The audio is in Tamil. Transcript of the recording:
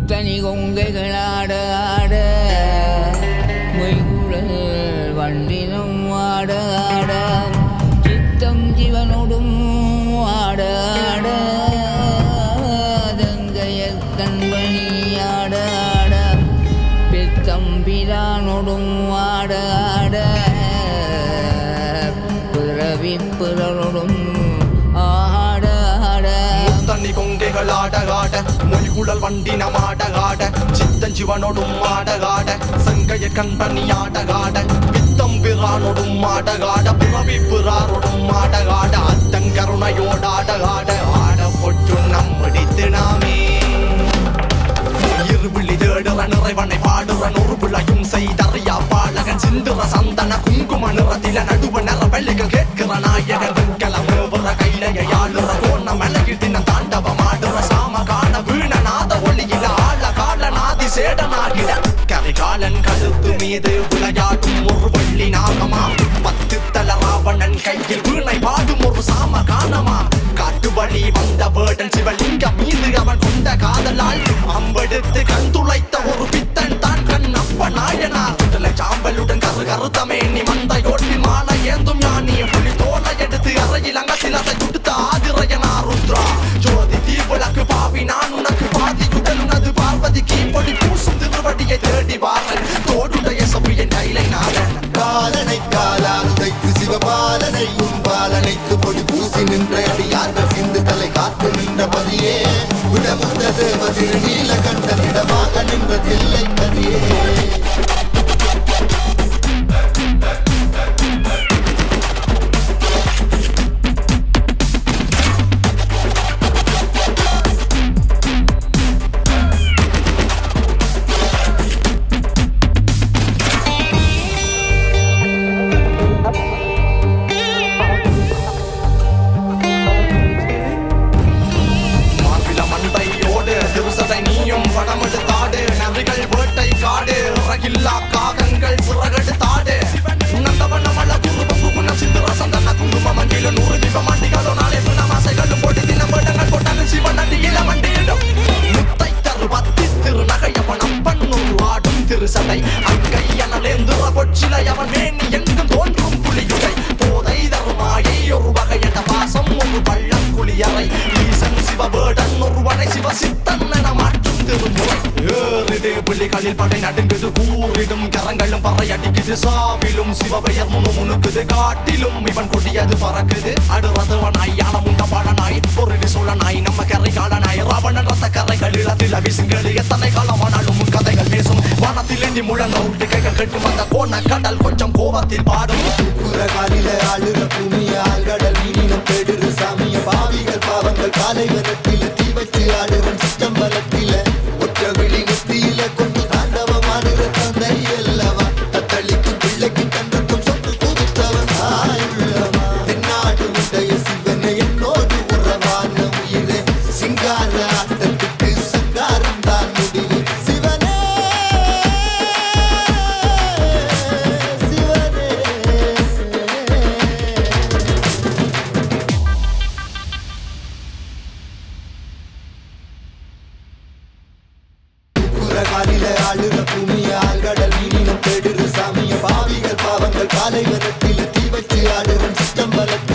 முத்தனி கொங்கைகள் ஆட ஆட மொய்குழல் வண்டினும் ஆட ஆட சித்தம் ஜீவனோடும் ஆட ஆட தங்கைய கண்பணி ஆட ஆட பித்தம்பிரானோடும் ஆட ஆட பிறவி பிறரோடும் ஆட ஆட முத்தண்ணி கொங்கைகள் ஆட ஆட மொய்குழல் வண்டி நமாட ஆட சித்தஞ்சிவனோடும் ஆட ஆட செங்கைய கண்பணி ஆட ஆட பித்தம் பிறானோடும் ஆட ஆட புறவி பிறாரோடும் ஆட ஆட அத்தங்கருணையோடாட ஆட ஆட பொற்று நம்மடித்து நாமே இருவிழி தேடுற நிறைவனை பாடுற நொறுபுளையும் செய்தறியா பாலகன் சிந்துற சந்தன குங்கும நிறத்தில நடுவ நிற வெள்ளிகள் கேட்கிற நாயகன் வெண்கலம் மேவுற கைலைய ஆளுற கோண மலையில் தினம் தாண்டவம் ஆடுற சாம காண வீணநாத ஒளியில ஆழ கால நாதி சேடனாகிட கரிகாலன் கழுத்து மீது விளையாடும் ஒரு வள்ளி நாகமா பத்து தல ராவணன் கையில் வீணை பாடும் ஒரு சாம காணமா காட்டு வழி வந்த வேடன் சிவலிங்கம் மீது அவன் கொண்ட காதலால் அம்பெடுத்து கண் துளைத்த ஒரு பித்தன் தான் கண் அப்ப நாயனார் குடலை சாம்பலுடன் கரு கருத்தமே நீ மந்தையோட்டில் மாலை ஏந்தும் ஞானி புலி தோலை எடுத்து அறையில் அங்க சிலதை கொடுத்த ஆதிரையனார் ருத்ரா ஜோதி தீவிளக்கு பாவி நான் உனக்கு பாதி குடல் உனது பார்வதிக்கு பொடி பூசும் திருவடியை தேடி வாரன் தோடுடைய சபையின் கைலை நாதன் காலனை காலால் உதைத்து சிவபாலனை உன்பாலனைத்து பொடி பூசி நின்ற அடியார்கள் சிந்து தலை காத்து நின்ற பதியே விடமுந்த தேவ திருநீல கண்டனிடமாக நின்ற தில்லை கதியே மார்பில மண்டையோடு திருசடை நீயும் படமெடுத்தாடு நரிகள் வேட்டை காடு இறகில்லா காகங்கள் சிறகெடுத்தாடு நந்தவண்ண மல குருபங்கு குண சிந்துர சந்தன குங்கும மண்டில நூறு தீப மண்டிகளோ நாளை புனமாசைகளும் போட்டு தினம் வேடங்கள் போட்டாலும் சிவன் அடியில மண்டியிடும் முத்தை தரு பத்தி திரு நகையவன் அப்பன் ஒரு ஆடும் திருசடை அங்கை அனலேந்துற பொச்சிலை அவன் மேனி எங்கும் தோன்றும் புலியுடை போதை தருமாயை ஒரு வகையட வாசம் ஒரு பள்ளம் குளியறை ஈசன் சிவபேடன் ஒருவனை சிவ சித்தன் என மாற்றும் திருமுறை ஏறிடு புலிகளில் படை நடுங்குது கூறிடும் கரங்களும் பறை அடிக்குது சாவிலும் சிவபெயர் முனு முணுக்குது காட்டிலும் இவன் கொடியது பறக்குது அடுறதுவனாய் யானம் உண்ட பாடனாய் பொருடி சோழனாய் நம்ம கரை காலனாய் ராவணன் ரத்த கரைகள் இளத்தில் அவிசுங்கள் எத்தனை காலமானாலும் உன் கதைகள் பேசும் வானத்தில் எண்ணி முழங்க விட்டு கைகள் கட்டு வந்த கோண கடல் கொஞ்சம் கோபத்தில் பாடும் குரகாலில ஆளுற பூமியால் கடல் மீனினம் தேடுற சாமிய பாவிகள் பாவங்கள் காலை வரத்தில தீ வச்சு ஆடுற சிஸ்டம் பலத்தில ஒற்ற விழி நெத்தியில கொண்டு தாண்டவமாடுற தந்தை அல்லவா தத்தளிக்கும் பிள்ளைக்கு தந்தத்தும் சொத்து கொடுத்தவன் தாயுள்ளவா தென்னாடு உடைய சிவனை என்னோடு உறவான உயிரே சிங்கார ஆட்டத்துக்கு சிங்காரம் தான் முடிவு சிவனே சிவனே குரகாலில ஆளுற பூமியால் கடல் மீனினம் தேடுற சாமிய பாவிகள் பாவங்கள் காலை வரத்தில தீ வச்சு ஆடுற சித்தம்பலத்தில்